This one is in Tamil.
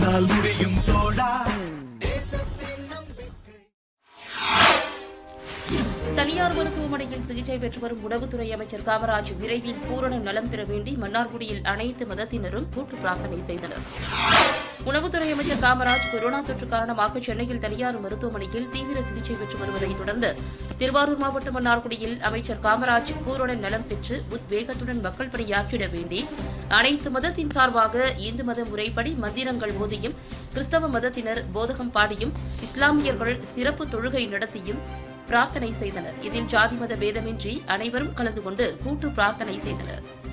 உன்னால் முடியும் தோழா தனியார் மருத்துவமனையில் சிகிச்சை பெற்று வரும் உணவுத்துறை அமைச்சர் காமராஜ் விரைவில் பூரண நலம் பெற வேண்டி மன்னார்குடியில் அனைத்து மதத்தினரும் கூட்டு பிரார்த்தனை செய்தனர் உணவுத்துறை அமைச்சர் காமராஜ் கொரோனா தொற்று காரணமாக சென்னையில் தனியார் மருத்துவமனையில் தீவிர சிகிச்சை பெற்று வருவதை தொடர்ந்து திருவாரூர் மாவட்டம் மன்னார்குடியில் அமைச்சர் காமராஜ் பூரண நலம் பெற்று உத்வேகத்துடன் மக்கள் பணியாற்றிட வேண்டி அனைத்து மதத்தின் சார்பாக இந்து மத முறைப்படி மந்திரங்கள் ஓதியும் கிறிஸ்தவ மதத்தினர் போதகம் பாடியும் இஸ்லாமியர்கள் சிறப்பு தொழுகை நடத்தியும் பிரார்த்தனை செய்தனர் இதில் ஜாதி மத பேதமின்றி அனைவரும் கலந்து கொண்டு கூட்டு பிரார்த்தனை செய்தனர்